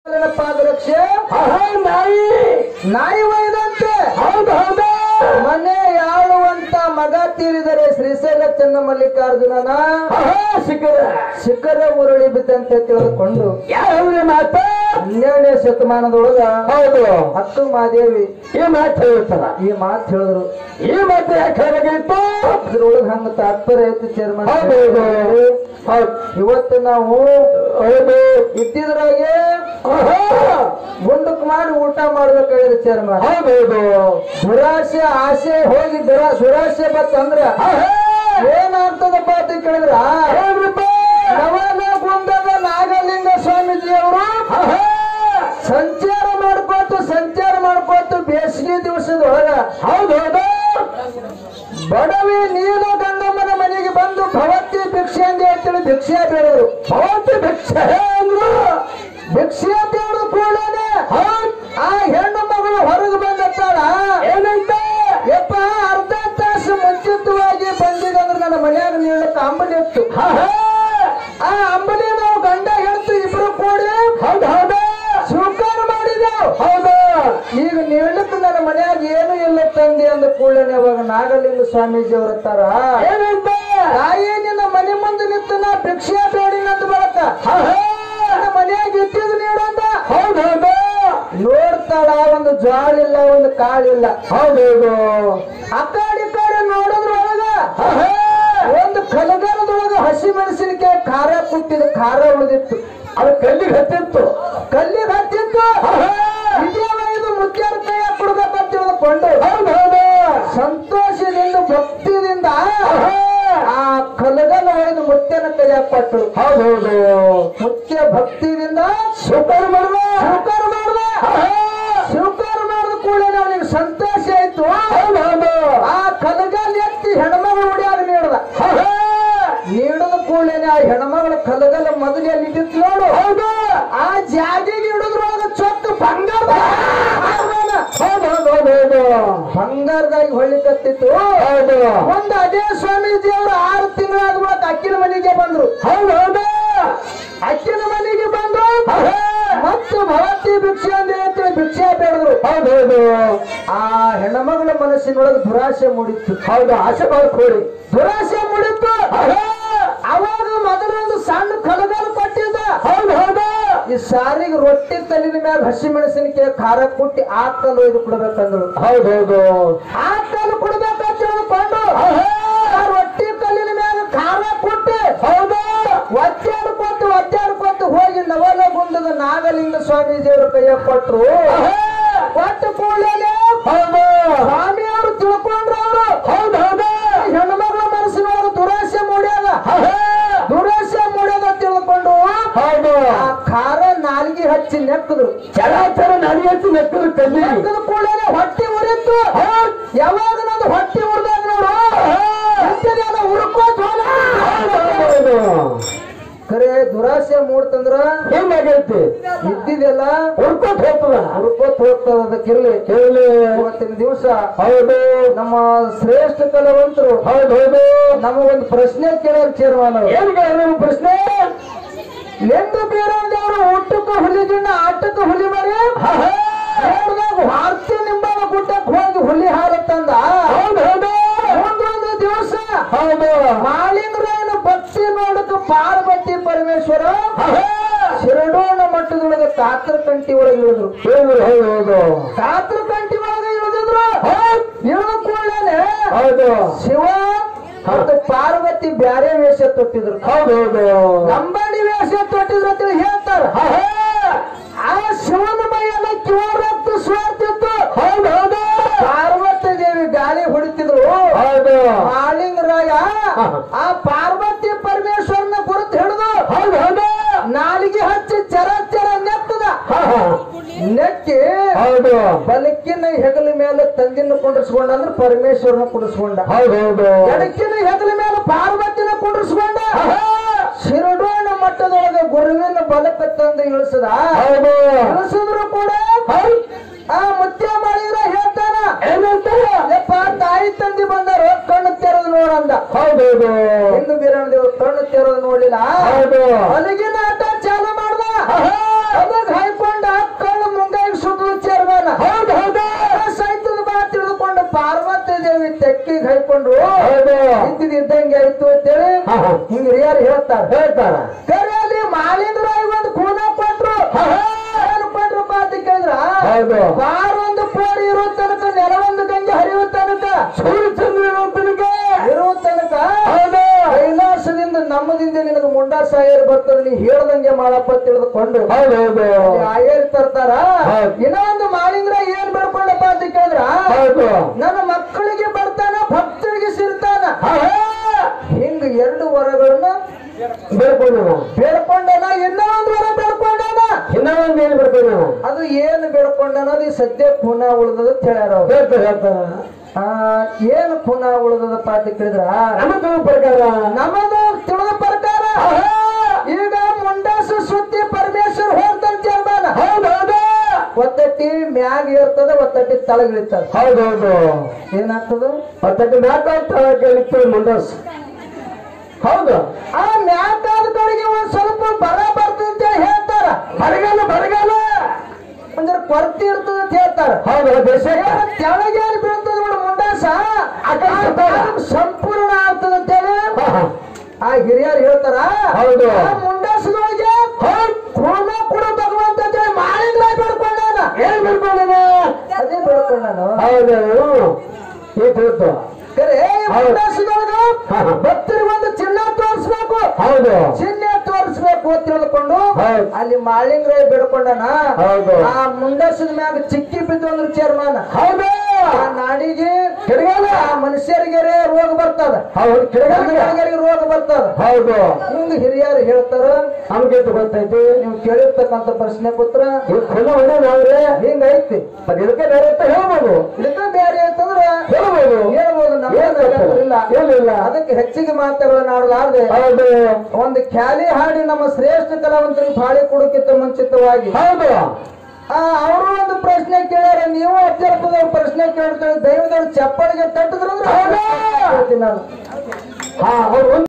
ಪಾದರಕ್ಷೆ ಆಹಾ, ನಾಯಿ ನಾಯಿ ಒಯ್ದಂತೆ ಹೌದು ಹೌದು ಮನೆ ಯಾಳುವಂತ ಮಗ ತೀರಿದರೆ ಶ್ರೀಶೈಲ ಚೆನ್ನ ಮಲ್ಲಿಕಾರ್ಜುನನ ಆಹಾ, ಶಿಖರ ಶಿಖರ ಉರುಳಿ ಬಿದ್ದಂತೆ ತಿಳಿದುಕೊಂಡು ಯಾವ ಮಾತು ಹನ್ನೆರಡನೇ ಶತಮಾನದೊಳಗ ಹೌದು ಹತ್ತು ಮಾದೇವಿ ಈ ಮಾತು ಹೇಳ್ತಾರ ಈ ಮಾತು ಹೇಳಿದ್ರು ಈ ಮಾತು ಯಾಕೆ ಹೇಳಾಗಿತ್ತು ಅದ್ರೊಳಗ ಹಂಗ ತಾತ್ಪರ್ಯ ಐತಿ ಚೇರ್ಮನ್ ಹೌದು ಹೌದು ಹೌದು ಇವತ್ತು ನಾವು ಹೌದು ಇದ್ದಿದ್ರಾಗೆ ಆಹಾ, ಗುಂಡಕ್ ಮಾಡಿ ಊಟ ಮಾಡ್ಬೇಕಾಗಿದೆ ಚೇರ್ಮನ್ ಹೌದು ದುರಾಸೆ ಆಸೆ ಹೋಗಿ ದುರಾ ದುರಾಸೆ ಬತ್ತಂದ್ರ ಆಹಾ, ಏನಾಗ್ತದಪ್ಪ ಅಂತ ಕೇಳಿದ್ರ ಹೇಳ್ರಪ್ಪ. ನವನ ಗುಂಡದ ನಾಗಲಿಂಗ ಸ್ವಾಮೀಜಿ ಅವರು ಆಹಾ, ಸಂಚಾರ ಮಾಡ್ಕೋತು ಸಂಚಾರ ಮಾಡ್ಕೋತು ಬೇಸಿಗೆ ದಿವಸದೊಳಗ ಹೌದು ಹೌದು ಬಡವಿ ನೀನು ಗಂಗಮ್ಮನ ಮನೆಗೆ ಬಂದು ಭವತಿ ಭಿಕ್ಷೆ ಅಂತ ಹೇಳ್ತೀನಿ ಭಿಕ್ಷೆ ಬೇಡರು ಭಗವಂತ ಭಿಕ್ಷೆ ಅಂದ್ರು ಭಿಕ್ಷೆ ಅಂತ ಹೇಳಿದ ಕೂಡಲೇ ಆ ಹೆಣ್ಣು ಮಗಳು ಹೊರಗೆ ಬಂದತ್ತಾಳ ಏನಂತ ಯಪ್ಪ ಅರ್ಧ ತಾಸು ಮುಂಚಿತವಾಗಿ ಬಂದಿದಂದ್ರೆ ನನ್ನ ಮನ್ಯಾಗ ನೀಡಕ್ಕೆ ಅಂಬಲಿ ಇತ್ತು ಆಹಾ, ಆ ಅಂಬಲಿ ನಾವು ಗಂಡ ಹೇಳ್ತು ಇಬ್ರು ಕೂಡಿ ಹೌದು ಹೌದು ಸ್ವೀಕಾರ ಮಾಡಿದೆವು ಹೌದು ಈಗ ನೀಡಕ್ಕೆ ನನ್ನ ಮನ್ಯಾಗ ಏನು ಇಲ್ಲ ತಂದೆ ಅಂದ ಕೂಡಲೇ ಅವಾಗ ನಾಗಲಿಂಗ ಸ್ವಾಮೀಜಿ ಅವ್ರ ಹತ್ತಾರ ಏನಂತ ತಾಯಿ ನಿನ್ನ ಮನೆ ಮುಂದೆ ನಿಂತು ನಾ ಭಿಕ್ಷೆ ಬೇಡಿನಂತ ಬರತ್ತ ಆಹಾ, ನನ್ನ ಮನ್ಯಾಗ ಇಟ್ಟಿದ್ ನೀಡಂದ ಹೌದು ಹೌದು ನೋಡ್ತಾಳ ಒಂದು ಜ್ವಾಳಿಲ್ಲ ಒಂದು ಕಾಳಿಲ್ಲ ಹೌದು ಹೌದು ಆ ಕಡೆ ಈ ಕಡೆ ನೋಡೋದ್ರೊಳಗ ಆಹಾ, ಒಂದು ಕಲಗರದೊಳಗ ಹಸಿ ಮೆಣಸಿನಕಾಯಿ ಖಾರ ಕುಟ್ಟಿದ ಖಾರ ಉಳಿದಿತ್ತು ಅದು ಕಲ್ಲಿಗೆ ಹತ್ತಿತ್ತು ಕಲ್ಲಿಗೆ ಹತ್ತಿತ್ತು ಆಹಾ, ಇದೇವ ಇದು ಮುತ್ಯಾರ ಕೈಯ ಕೊಡ್ಬೇಕಂತ ತಿಳಿದುಕೊಂಡು ಹೌದು ಹೌದು ಸಂತೋಷದಿಂದ ಭಕ್ತಿಯಿಂದ ಆಹಾ, ಆ ಕಲಗನ ಒಯ್ದು ಮುತ್ಯನ ಕೈಯಾಗ ಕೊಟ್ಟರು ಹೌದು ಹೌದು ಮುತ್ಯ ಭಕ್ತಿಯಿಂದ ಸ್ವೀಕಾರ ಮಾಡುವ ಸ್ವೀಕಾರ ಮಾಡಿದ ಆಹಾ, ಸ್ವೀಕಾರ ಮಾಡಿದ ಕೂಡಲೇ ಅವನಿಗೆ ಸಂತೋಷ ಆಯ್ತು ಹೌದು ಹೌದು ಆ ಕಲಗಲ್ ಎತ್ತಿ ಹೆಣ್ಮಗಳು ಹೊಡಿಯಾಗ ನೀಡದ ಆಹಾ, ನೀಡದ ಕೂಡಲೇ ಆ ಹೆಣ್ಮಗಳ ಕಲಗಲ ಮೊದಲೇ ನಿಂತಿತ್ತು ನೋಡು ಹೌದು ಆ ಜಾಗಿಗೆ ಇಡೋದ್ರೊಳಗ ಚೊಕ್ಕ ಬಂಗಾರದ ಹೌದು ಹೌದು ಹೌದು ಹೌದು ಬಂಗಾರದಾಗಿ ಹೊಳ್ಳಿಕತ್ತಿತ್ತು ಹೌದು ಒಂದು ಅದೇ ಸ್ವಾಮೀಜಿ ಅವರು ಆರು ತಿಂಗಳಾದ ಬಳಿಕ ಅಕ್ಕಿನ ಮನೆಗೆ ಬಂದ್ರು ಹೌದು ಹೌದು ಅಕ್ಕಿನ ಮನೆಗೆ ಬಂದು ಆಹಾ, ಮತ್ತು ಭವತಿ ಭಿಕ್ಷೆ ಅಂತ ಹೇಳ್ತೀನಿ ಭಿಕ್ಷೆ ಬೇಡಿದ್ರು ಹೌದು ಹೌದು ಆ ಹೆಣ್ಮಗಳ ಮನಸ್ಸಿನೊಳಗೆ ದುರಾಸೆ ಮೂಡಿತ್ತು ಹೌದು ಆಸೆ ಮಾಡ್ಕೊಡಿ ದುರಾಸೆ ಮೂಡಿತ್ತು ಆಹಾ, ಅವಾಗ ಮೊದಲೊಂದು ಸಣ್ಣ ಕಲಗಲು ಕೊಟ್ಟಿದ್ದ ಹೌದು ಹೌದು ಈ ಸಾರಿಗೆ ರೊಟ್ಟಿ ಕಲ್ಲಿನ ಮ್ಯಾಗ ಹಸಿ ಮೆಣಸಿನಕಾಯಿ ಖಾರ ಕುಟ್ಟಿ ಆ ಕಲ್ಲು ಒಯ್ದು ಕೊಡ್ಬೇಕಂದ್ರು ಹೌದು ಹೌದು ಆ ಕಲ್ಲು ಕೊಡ್ಬೇಕಂತ ತಿಳಿದುಕೊಂಡು ಆಹಾ, ಆ ರೊಟ್ಟಿ ಕಲ್ಲಿನ ಮ್ಯಾಗ ಖಾರ ಕುಟ್ಟಿ ಹೌದು ಒತ್ತಾಡ್ಕೊಟ್ಟು ಒತ್ತಾಡ್ಕೊಟ್ಟು ಹೋಗಿ ನವಲಗುಂದದ ನಾಗಲಿಂಗ ಸ್ವಾಮೀಜಿಯವರ ಕೈಯ ಕೊಟ್ರು ಆಹಾ, ಕೊಟ್ಟು ಕೂಡಲೇ ಹೌದು ಸ್ವಾಮಿಯವರು ತಿಳ್ಕೊಂಡ್ರು ಅವರು ಹೌದು ಹೌದು ಹೆಣ್ಮಗಳ ಮನಸ್ಸಿನೊಳಗೆ ದುರಾಸೆ ಮೂಡ್ಯಾದ ಆಹಾ, ದುರಾಸೆ ಮೂಡ್ಯಾದ ತಿಳ್ಕೊಂಡು ಹೌದು ಆ ಖಾರ ನಾಲ್ಗಿ ಹಚ್ಚಿ ನೆಕ್ಕದ್ರು ಚರಾಚರ ನನಗೆ ಹೆಚ್ಚು ನೆಕ್ಕಲು ಕಲ್ಲಿ ನೆಕ್ಕದ ಕೂಡಲೇ ಹೊಟ್ಟೆ ಉರಿತ್ತು ಯಾವಾಗ ನಂದು ಹೊಟ್ಟೆ ಉರಿದಾಗ ನೋಡು ಹೊಟ್ಟೆನೆಲ್ಲ ಉರ್ಕೋತ್ ಹೋದ. ಖರೆ ದುರಾಸೆ ಮೂಡ್ತಂದ್ರ ಹೆಂಗಾಗೈತಿ ಇದ್ದಿದೆಲ್ಲ ಹುಡ್ಕೊತ್ ಹೋಗ್ತದ ಉರ್ಕೋತ್ ಹೋಗ್ತದ ಅದಕ್ಕಿರ್ಲಿ ಹೇಳಿ ಇವತ್ತಿನ ದಿವಸ ಹೌದು ನಮ್ಮ ಶ್ರೇಷ್ಠ ಕಲಾವಂತರು ಹೌದು ಹೌದು ನಮಗೊಂದು ಪ್ರಶ್ನೆ ಕೇಳೋರು ಚೇರ್ಮನ್ ಏನ್ ನಿಮ್ಮ ಪ್ರಶ್ನೆ ಎಂದು ಬೇರೆಯವರು ಊಟಕ್ಕೆ ಹುಲಿ ಗಿಣ್ಣ ಆಟಕ್ಕೆ ಹುಲಿ ಮರಿ ನೋಡ್ದಾಗ ವಾರ್ತೆ ನಿಂಬಾಲ ಗುಡ್ಡಕ್ಕೆ ಹೋಗಿ ಹುಲಿ ಹಾಲು ತಂದ ಹೌದು ಹೌದು ಮುಂದೊಂದು ದಿವಸ ಹೌದು ಮಾಲಿಂಗರಾಯನ ಭಕ್ತಿ ನೋಡಕ ಪಾರ್ವತಿ ಪರಮೇಶ್ವರ ಶಿರಡೋಣ ಮಟ್ಟದೊಳಗೆ ತಾತ್ರ ಕಂಟಿ ಒಳಗೆ ಇಳಿದ್ರು ಹೌದು ಹೌದು ಹೌದು ತಾತ್ರ ಕಂಟಿ ಒಳಗೆ ಇಳಿದಿದ್ರು ಇಳಿದ ಕೂಡಲೇ ಹೌದು ಶಿವ ಮತ್ತು ಪಾರ್ವತಿ ಬ್ಯಾರೆ ವೇಷ ತೊಟ್ಟಿದ್ರು ಹೌದು ಹೌದು ಲಂಬಾಣಿ ವೇಷ ತೊಟ್ಟಿದ್ರು ಅಂತ ಹೇಳ್ತಾರ ಆ ಶಿವನ ಮೈಯೆಲ್ಲ ಕಿವರತ್ತು ಸ್ವಾರ್ತಿತ್ತು ಹೌದು ಹೌದು ಪಾರ್ವತಿ ದೇವಿ ಗಾಳಿ ಹೊಡಿತಿದ್ರು ಹೌದು ಮಾಲಿಂಗರಾಯ ಆ ಪಾರ್ವತಿ ಪರಮೇಶ್ವರನ ಕುರಿತು ಹಿಡಿದು ಹೌದು ಹೌದು ನಾಲಿಗೆ ಹಚ್ಚಿ ಚರ ಚರ ನೆತ್ತದ ನೆಕ್ಕಿ ಹೌದು ಬಲಕ್ಕಿನ ಹೆಗಲ ಮೇಲೆ ತಂದಿನ ಕುಂಡ್ರಿಸ್ಕೊಂಡ ಅಂದ್ರೆ ಪರಮೇಶ್ವರನ ಕುಂಡ್ರಿಸ್ಕೊಂಡ ಹೌದು ಹೌದು ಎಡಕ್ಕಿನ ಹೆಗಲ ಮೇಲೆ ಪಾರ್ವತಿನ ಕುಂಡ್ರಿಸ್ಕೊಂಡ ಶಿರಡೋಣ ಮಟ್ಟದೊಳಗೆ ಗುರುವಿನ ಬಲಕ್ಕ ತಂದು ಇಳಿಸದ ಹೌದು ಇಳಿಸಿದ್ರು ಕೂಡ ಆ ಮುತ್ಯ ಮಾಡಿದ್ರ ಹೇಳ್ತಾನ ಏನಂತ ಯಪ್ಪ ತಾಯಿ ತಂದಿ ಬಂದಾರ ಕಣ್ಣು ತೆರೆದು ನೋಡಂದ ಹೌದು ಹೌದು ಹಿಂದೂ ಬೀರಣ ದೇವ್ರು ಕಣ್ಣು ತೆರೆದು ನೋಡ್ಲಿಲ್ಲ ಹೌದು ಹೊಲಗಿನ ಆಟ ಚಾಲು ಮಾಡ್ದ ಅದಕ್ಕೆ ಹಾಯ್ಕೊಂಡ ಹಿರಿಯರು ಹೇಳ್ತಾರ ಹೇಳ್ತಾರ ಕರೆ ಅಲ್ಲಿ ಮಾಲಿಂಗರಾಯ್ ಒಂದು ಕೂನ ಕೊಟ್ರು ಏನು ಕೊಟ್ರಪ್ಪ ಅಂತ ಕೇಳಿದ್ರ ಹೌದು ಬಾರೊಂದು ಪೋರ್ ಇರೋ ತನಕ ನೆಲವೊಂದು ಗಂಗೆ ಹರಿಯುವ ತನಕ ಸೂರ್ಯಚಂದ್ರ ಇರೋತನಿಗೆ ಇರುವ ತನಕ ಹೌದು ಕೈಲಾಸದಿಂದ ನಮ್ಮದಿಂದ ನಿನಗೆ ಮುಂಡಾ ಸಾಯರ್ ಬರ್ತದೆ ನೀ ಹೇಳ್ದಂಗೆ ಮಾಡಪ್ಪ ತಿಳಿದುಕೊಂಡು ಹೌದು ಹೌದು ಆಯರ್ ತರ್ತಾರ ಹೌದು. ಇನ್ನೊಂದು ಮಾಲಿಂಗ್ರ ಏನ್ ಬೇಡ್ಕೊಂಡಪ್ಪ ಅಂತ ಕೇಳಿದ್ರ ಹೌದು ನನ್ನ ಮಕ್ಕಳಿಗೆ ಬರ್ತಾನ ಭಕ್ತರಿಗೆ ಸಿರ್ತಾನ ಆಹಾ! ಹಿಂಗ ಎರಡು ವರಗಳನ್ನ ಬೇಡ್ಕೊಂಡು ಬೇಡ್ಕೊಂಡನ ಇನ್ನೂ ಒಂದು ವರ ಬೇಡ್ಕೊಂಡನ ಇನ್ನ ಒಂದ್ ಏನ್ ಬೇಡ್ಕೊಂಡು ಅದು ಏನು ಬೇಡ್ಕೊಂಡನ ಅದು ಈ ಸದ್ಯ ಪುನಃ ಉಳ್ದದ ಅಂತ ಹೇಳ್ಯಾರ ಅವ್ರು. ಹೇಳ್ತಾರ ಹೇಳ್ತಾರ ಆ ಏನು ಪುನಃ ಉಳ್ದದಪ್ಪ ಅಂತ ಕೇಳಿದ್ರ ನಮ್ಮ ತಿಳಿದ ಪ್ರಕಾರ ನಮ್ಮದು ತಿಳಿದ ಪ್ರಕಾರ ಆಹಾ! ಈಗ ಮುಂಡಾಸು ಸುತ್ತಿ ಪರಮೇಶ್ವರ್ ಹೋಗ್ತಾನೆ ಚರ್ಮಾನ ಹೌದು ಹೌದು ಒತ್ತಟ್ಟಿ ಮ್ಯಾಗ ಇರ್ತದ ಒತ್ತಟ್ಟಿ ತಳಗಿಳಿತದ ಹೌದು ಹೌದು ಏನಾಗ್ತದ ಹತ್ತಕ್ಕೆ ನಾಲ್ಕು ಕೇಳಿತ್ತು ಮುಂಡಸ್ ಹೌದು ಆ ಮ್ಯಾಕಾದ ಕಡೆಗೆ ಒಂದ್ ಸ್ವಲ್ಪ ಬರ ಬರ್ತದೆ ಅಂತ ಹೇಳಿ ಹೇಳ್ತಾರ ಬರಗಾಲ ಬರಗಾಲ ಒಂದ್ರ ಕೊರತೆ ಇರ್ತದ ಅಂತ ಹೇಳ್ತಾರ ಹೌದು ಬೇಸಾಯ ಏನ ತೆಳಗೆ ಎಲ್ಲಿ ಬೀಳ್ತದ ನೋಡು ಮುಂಡಾಸ ಆ ಕಡೆ ಆ ಸುತ್ತಾಗ. ಕಾಲಕ್ಕೆ ಸಂಪೂರ್ಣ ಆಗ್ತದ ಅಂತ ಹೇಳಿ ಹಾ, ಹಾ. ಆ ಹಿರಿಯರು ಹೇಳ್ತಾರ ಹೌದು. ಆ ಮುಂಡಾಸದೊಳಗೆ ಕೋಮ ಕೂಡ ಭಗವಂತ ಅಂತ ಹೇಳಿ ಮಾಡಿದ್ರ ಬೇಡ್ಕೊಂಡಾನ ಏನ್ ಬೇಡ್ಕೊಂಡನ ಅದೇ ಬೇಡ್ಕೊಂಡಾನು ಹೌದು ಈ ತಿಳಿತು ಕರೆ ಈ ಹೌದು. ಮುಂಡಾಸದೊಳಗ ಹಾ, ಹಾ. ಭಕ್ತರಿಗೆ ಒಂದು ಚಿನ್ನ ತೋರಿಸ್ಬೇಕು ಹೌದು ಚಿಹ್ನೆ ತೋರಿಸ್ಬೇಕು ಅಂತ ತಿಳ್ಕೊಂಡು ಹೌದು. ಅಲ್ಲಿ ಮಾಳಿಂಗ್ರಾಯ್ ಬೇಡ್ಕೊಂಡನ ಹೌದು. ಆ ಮುಂಡಸದ ಮ್ಯಾಗ ಚಿಕ್ಕಿ ಬಿದ್ದು ಅಂದ್ರೆ ಚೇರ್ಮಾನ ಹೌದು ಆ ನಾಡಿಗೆ ಕಿಡಗಾಲ ಆ ಮನುಷ್ಯರಿಗೆ ರೋಗ ಬರ್ತದ ಹೌದು ಕಿಡಗಾಲ ಜನಗಳಿಗೆ ರೋಗ ಬರ್ತದ ಹೌದು ಹಿಂಗ ಹಿರಿಯರು ಹೇಳ್ತಾರ ನಮ್ಗೆ ಗೊತ್ತೈತಿ ನೀವು ಕೇಳಿರ್ತಕ್ಕಂಥ ಪ್ರಶ್ನೆ ಪುತ್ರ ಇವ್ ಖುಲ್ಲ ಹೊಡೆ ನಾವ್ರೆ ಹಿಂಗೈತಿ ಮತ್ತೆ ಇದಕ್ಕೆ ಬೇರೆ ಅಂತ ಹೇಳ್ಬೋದು ಇದಕ್ಕ ಬೇರೆ ಅಂತಂದ್ರ ಹೇಳ್ಬೋದು ಹೇಳ್ಬೋದು ಏನ್ ಗೊತ್ತಿಲ್ಲ. ಇಲ್ಲ ಏನಿಲ್ಲ ಅದಕ್ಕೆ ಹೆಚ್ಚಿಗೆ ಮಾತುಗಳನ್ನ ಆಡಲಾರ್ದೆ ಹೌದು ಒಂದು ಖ್ಯಾಲಿ ಹಾಡಿ ನಮ್ಮ ಶ್ರೇಷ್ಠ ಕಲಾವಂತರಿಗೆ ಬಾಳಿ ಕೊಡೋಕ್ಕಿಂತ ಮುಂಚಿತವಾಗಿ ಹೌದು ಆ, ಅವರು ಒಂದು ಪ್ರಶ್ನೆ ಕೇಳ್ಯಾರ ನೀವು ಅತ್ಯಲ್ಪದ ಪ್ರಶ್ನೆ ಕೇಳ್ತಾರೆ ದೈವದವ್ರು ಚಪ್ಪಳಿಗೆ ತಟ್ಟಿದ್ರು ಹೌದಾ? ನಾನು ಹಾ ಅವ್ರು